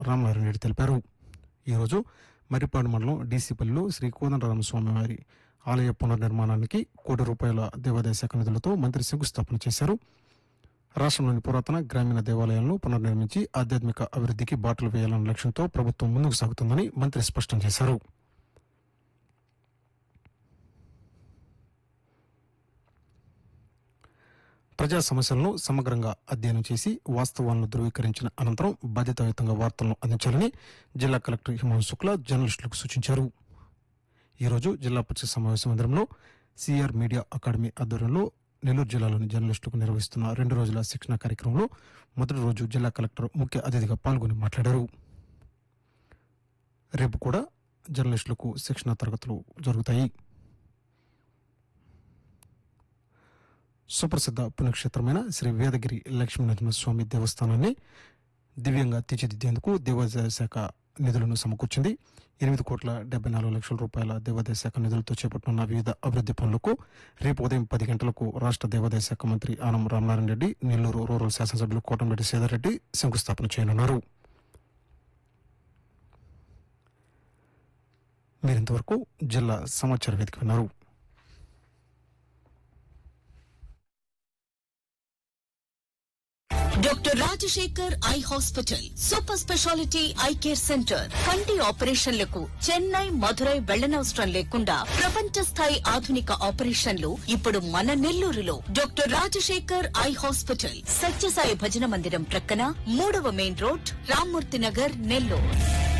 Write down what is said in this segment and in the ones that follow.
రామనారాయణ రెడ్డి తెలిపారు ఈరోజు మర్రిపాడు మండలం డీసీపల్లిలో శ్రీ కోదండరామస్వామి వారి ఆలయ పునర్నిర్మాణానికి కోటి రూపాయల దేవాదాయ శాఖ నిధులతో మంత్రి శంకుస్థాపన చేశారు రాష్ట్రంలోని పురాతన గ్రామీణ దేవాలయాలను పునర్నిర్మించి ఆధ్యాత్మిక అభివృద్ధికి బాటలు వేయాలన్న లక్ష్యంతో ప్రభుత్వం ముందుకు సాగుతుందని మంత్రి స్పష్టం చేశారు ప్రజా సమస్యలను సమగ్రంగా అధ్యయనం చేసి వాస్తవాలను ధృవీకరించిన అనంతరం బాధ్యతాయుతంగా వార్తలను అందించాలని జిల్లా కలెక్టర్ హిమాంశు శుక్లా జర్నలిస్టులకు సూచించారు ఈరోజు జిల్లా పరిషత్ సమావేశ మందిరంలో సిఆర్ మీడియా అకాడమీ ఆధ్వర్యంలో నెల్లూరు జిల్లాలోని జర్నలిస్టులకు నిర్వహిస్తున్న రెండు రోజుల శిక్షణ కార్యక్రమంలో మొదటి రోజు జిల్లా కలెక్టర్ ముఖ్య అతిథిగా పాల్గొని మాట్లాడారు రేపు కూడా జర్నలిస్టులకు శిక్షణ తరగతులు జరుగుతాయి సుప్రసిద్ధ పుణ్యక్షేత్రమైన శ్రీ వేదగిరి లక్ష్మీనరసింహస్వామి దేవస్థానాన్ని దివ్యంగా తీర్చిదిద్దేందుకు దేవాదాయ శాఖ నిధులను సమకూర్చింది ఎనిమిది కోట్ల డెబ్బై నాలుగు లక్షల రూపాయల దేవాదాయ శాఖ నిధులతో చేపట్టనున్న వివిధ అభివృద్ది పనులకు రేపు ఉదయం పది గంటలకు రాష్ట్ర దేవాదాయ శాఖ మంత్రి ఆనం రామనారాయణ రెడ్డి నెల్లూరు రూరల్ శాసనసభ్యులు కోటంరెడ్డి సేదారెడ్డి శంకుస్థాపన చేయనున్నారు మీరింతవరకు జిల్లా సమాచార వేదిక విన్నారు doctor Rajasekhar eye hospital super speciality eye care centre కంటి ఆపరేషన్లకు చెన్నై మధురై వెళ్లనవసరం లేకుండా ప్రపంచ స్థాయి ఆధునిక ఆపరేషన్లు ఇప్పుడు మన నెల్లూరులో doctor Rajasekhar eye hospital Sathyasai భజన మందిరం ప్రక్కన మూడవ main road Rammurthy Nagar Nellore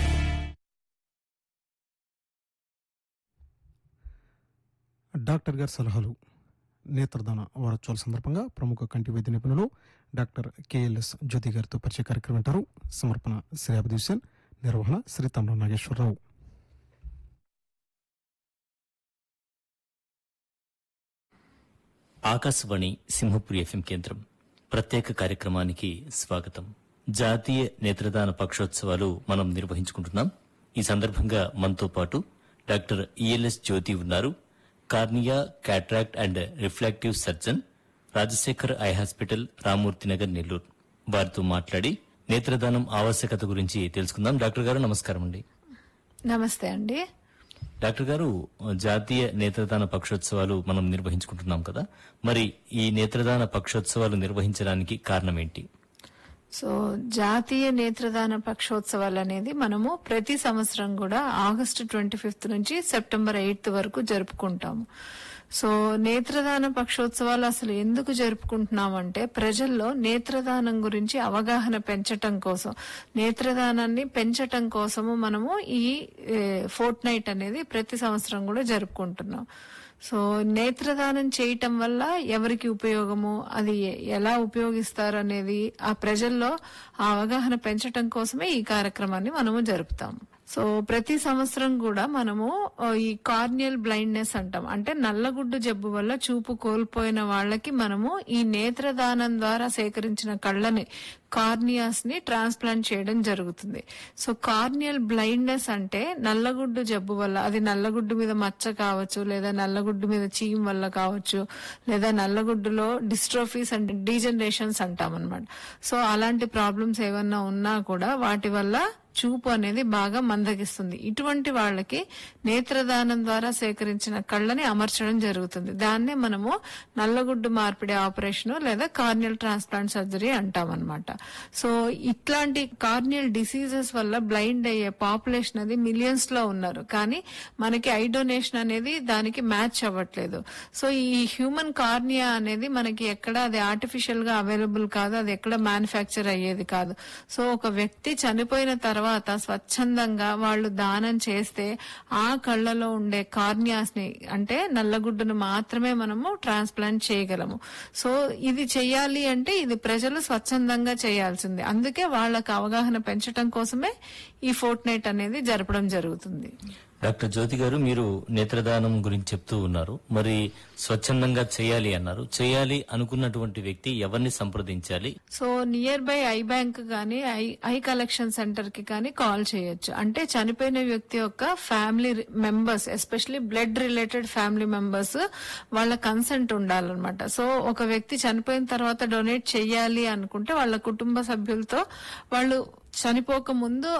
doctor గారి సలహాలు నేత్రదాన వారోత్సవాల సందర్భంగా ప్రముఖ కంటి వైద్య నిపుణులు డాక్టర్ కెఎల్ఎస్ జ్యోతి గారితో పరిచయ కార్యక్రమం వింటారు సమర్పణ శ్రీ అభిద్ హుసేన్ నిర్వహణ శ్రీ తమ్ర నాగేశ్వరరావు ఆకాశవాణి సింహపురి ఎఫ్ఎం కేంద్రం ప్రత్యేక కార్యక్రమానికి స్వాగతం జాతీయ నేత్రదాన పక్షోత్సవాలు మనం నిర్వహించుకుంటున్నాం ఈ సందర్భంగా మనతో పాటు డాక్టర్ ఈఎల్ఎస్ జ్యోతి ఉన్నారు cornea cataract and refractive surgeon Rajasekhar eye hospital Ramurthy Nagar Nellore వారితో మాట్లాడి నేత్రదానం ఆవశ్యకత గురించి తెలుసుకుందాం డాక్టర్ గారు నమస్కారం అండి నమస్తే అండి డాక్టర్ గారు జాతీయ నేత్రదాన పక్షోత్సవాలు మనం నిర్వహించుకుంటున్నాం కదా మరి ఈ నేత్రదాన పక్షోత్సవాలు నిర్వహించడానికి కారణం ఏంటి సో జాతీయ నేత్రదాన పక్షోత్సవాలు అనేది మనము ప్రతి సంవత్సరం కూడా ఆగస్టు ట్వంటీ ఫిఫ్త్ నుంచి సెప్టెంబర్ ఎయిత్ వరకు జరుపుకుంటాము సో నేత్రదాన పక్షోత్సవాలు అసలు ఎందుకు జరుపుకుంటున్నామంటే ప్రజల్లో నేత్రదానం గురించి అవగాహన పెంచటం కోసం నేత్రదానాన్ని పెంచటం కోసము మనము ఈ ఫోర్ట్ నైట్ అనేది ప్రతి సంవత్సరం కూడా జరుపుకుంటున్నాం సో నేత్రదానం చేయటం వల్ల ఎవరికి ఉపయోగము అది ఎ- ఎలా ఉపయోగిస్తారు అనేది ఆ ప్రజల్లో ఆ అవగాహన పెంచటం కోసమే ఈ కార్యక్రమాన్ని మనము జరుపుతాము సో ప్రతి సంవత్సరం కూడా మనము ఆ, ఈ కార్నియల్ బ్లైండ్నెస్ అంటాం అంటే నల్లగుడ్డు జబ్బు వల్ల చూపు కోల్పోయిన వాళ్ళకి మనము ఈ నేత్రదానం ద్వారా సేకరించిన కళ్ళని కార్నియాస్ ని ట్రాన్స్ప్లాంట్ చేయడం జరుగుతుంది సో కార్నియల్ బ్లైండ్నెస్ అంటే నల్లగుడ్డు జబ్బు వల్ల అది నల్లగుడ్డు మీద మచ్చ కావచ్చు లేదా నల్లగుడ్డు మీద చీమ్ వల్ల కావచ్చు లేదా నల్లగుడ్డులో డిస్ట్రోఫీస్ అండ్ డీజనరేషన్స్ అంటాం అనమాట సో అలాంటి ప్రాబ్లమ్స్ ఏమన్నా ఉన్నా కూడా వాటి వల్ల చూపు అనేది బాగా మందగిస్తుంది ఇటువంటి వాళ్ళకి నేత్రదానం ద్వారా సేకరించిన కళ్ళని అమర్చడం జరుగుతుంది దాన్నే మనము నల్లగుడ్డు మార్పిడి ఆపరేషన్ లేదా కార్నియల్ ట్రాన్స్ప్లాంట్ సర్జరీ అంటాం అనమాట సో ఇట్లాంటి కార్నియల్ డిసీజెస్ వల్ల బ్లైండ్ అయ్యే పాపులేషన్ అది మిలియన్స్ లో ఉన్నారు కానీ మనకి ఐ డొనేషన్ అనేది దానికి మ్యాచ్ అవ్వట్లేదు సో ఈ హ్యూమన్ కార్నియా అనేది మనకి ఎక్కడ అది ఆర్టిఫిషియల్ గా అవైలబుల్ కాదు అది ఎక్కడ మ్యానుఫ్యాక్చర్ అయ్యేది కాదు సో ఒక వ్యక్తి చనిపోయిన తర్వాత స్వచ్ఛందంగా వాళ్ళు దానం చేస్తే ఆ కళ్ళలో ఉండే కార్నియాస్ ని అంటే నల్లగుడ్డును మాత్రమే మనము ట్రాన్స్ప్లాంట్ చేయగలము సో ఇది చెయ్యాలి అంటే ఇది ప్రజలు స్వచ్ఛందంగా చేయాల్సిందే అందుకే వాళ్ళకి అవగాహన పెంచడం కోసమే ఈ ఫోర్ట్ నైట్ అనేది జరపడం జరుగుతుంది డాక్టర్ జ్యోతి గారు మీరు నేత్రదానం గురించి చెప్తూ ఉన్నారు మరి స్వచ్ఛందంగా చేయాలి అన్నారు చేయాలి అనుకున్నటువంటి వ్యక్తి ఎవరిని సంప్రదించాలి so near by eye bank గానీ ఐ ఐ కలెక్షన్ సెంటర్ కి కానీ కాల్ చేయొచ్చు అంటే చనిపోయిన వ్యక్తి యొక్క family members especially blood related family members వాళ్ళ కన్సెంట్ ఉండాలన్నమాట సో ఒక వ్యక్తి చనిపోయిన తర్వాత డొనేట్ చెయ్యాలి అనుకుంటే వాళ్ళ కుటుంబ సభ్యులతో వాళ్ళు చనిపోక ముందు